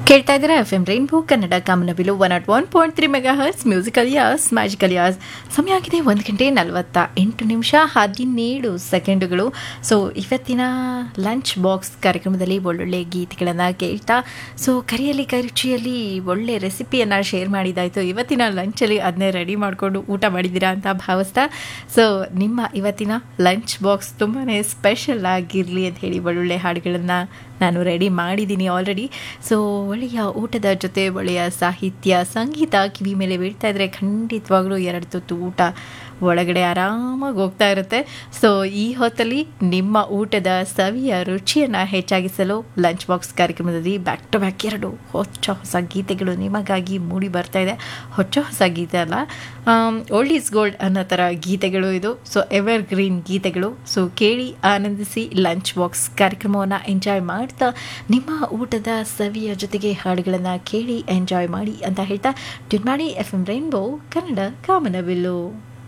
ಕೇಳ್ತಾ ಇದ್ದೀರಾ F M rainbow Kannada ಕಾಮನಬಿಲು one naught one point three mega hertz musical yours magical yours ಸಮಯ ಆಗಿದೆ ಒಂದು ಗಂಟೆ ನಲವತ್ತ ಎಂಟು ನಿಮಿಷ ಹದಿನೇಳು ಸೆಕೆಂಡುಗಳು ಸೊ ಇವತ್ತಿನ ಲಂಚ್ ಬಾಕ್ಸ್ ಕಾರ್ಯಕ್ರಮದಲ್ಲಿ ಒಳ್ಳೊಳ್ಳೆ ಗೀತೆಗಳನ್ನು ಕೇಳ್ತಾ ಸೊ ಕರಿಯಲ್ಲಿ ಕರಿಚಿಯಲ್ಲಿ ಒಳ್ಳೆ ರೆಸಿಪಿಯನ್ನು ಶೇರ್ ಮಾಡಿದ್ದಾಯಿತು ಇವತ್ತಿನ ಲಂಚಲ್ಲಿ ಅದನ್ನೇ ರೆಡಿ ಮಾಡಿಕೊಂಡು ಊಟ ಮಾಡಿದ್ದೀರಾ ಅಂತ ಭಾವಿಸ್ತಾ ಸೊ ನಿಮ್ಮ ಇವತ್ತಿನ ಲಂಚ್ ಬಾಕ್ಸ್ ತುಂಬಾ ಸ್ಪೆಷಲ್ ಆಗಿರಲಿ ಅಂತ ಹೇಳಿ ಒಳ್ಳೊಳ್ಳೆ ಹಾಡುಗಳನ್ನು ನಾನು ರೆಡಿ ಮಾಡಿದ್ದೀನಿ ಆಲ್ರೆಡಿ ಸೊ ಒಳ್ಳೆಯ ಊಟದ ಜೊತೆ ಒಳ್ಳೆಯ ಸಾಹಿತ್ಯ ಸಂಗೀತ ಕಿವಿ ಮೇಲೆ ಬೀಳ್ತಾ ಇದ್ರೆ ಖಂಡಿತವಾಗ್ಲೂ ಎರಡು ತುತ್ತು ಊಟ ಒಳಗಡೆ ಆರಾಮಾಗಿ ಹೋಗ್ತಾ ಇರುತ್ತೆ ಸೊ ಈ ಹೊತ್ತಲ್ಲಿ ನಿಮ್ಮ ಊಟದ ಸವಿಯ ರುಚಿಯನ್ನು ಹೆಚ್ಚಾಗಿಸಲು ಲಂಚ್ ಬಾಕ್ಸ್ ಕಾರ್ಯಕ್ರಮದಲ್ಲಿ ಬ್ಯಾಕ್ ಟು ಬ್ಯಾಕ್ ಎರಡು ಹೊಚ್ಚ ಹೊಸ ಗೀತೆಗಳು ನಿಮಗಾಗಿ ಮೂಡಿ ಬರ್ತಾ ಇದೆ ಹೊಚ್ಚ ಹೊಸ ಗೀತೆ ಅಲ್ಲ ಓಲ್ಡ್ ಈಸ್ ಗೋಲ್ಡ್ ಅನ್ನೋ ಥರ ಗೀತೆಗಳು ಇದು ಸೊ ಎವರ್ ಗ್ರೀನ್ ಗೀತೆಗಳು ಸೊ ಕೇಳಿ ಆನಂದಿಸಿ ಲಂಚ್ ಬಾಕ್ಸ್ ಕಾರ್ಯಕ್ರಮವನ್ನು ಎಂಜಾಯ್ ಮಾಡ್ತಾ ನಿಮ್ಮ ಊಟದ ಸವಿಯ ಜೊತೆಗೆ ಹಾಡುಗಳನ್ನು ಕೇಳಿ ಎಂಜಾಯ್ ಮಾಡಿ ಅಂತ ಹೇಳ್ತಾ ಟ್ಯೂನ್ ಮಾಡಿ ಎಫ್ ಎಂ ರೈನ್ಬೋ ಕನ್ನಡ ಕಾಮನಬಿಲ್ಲು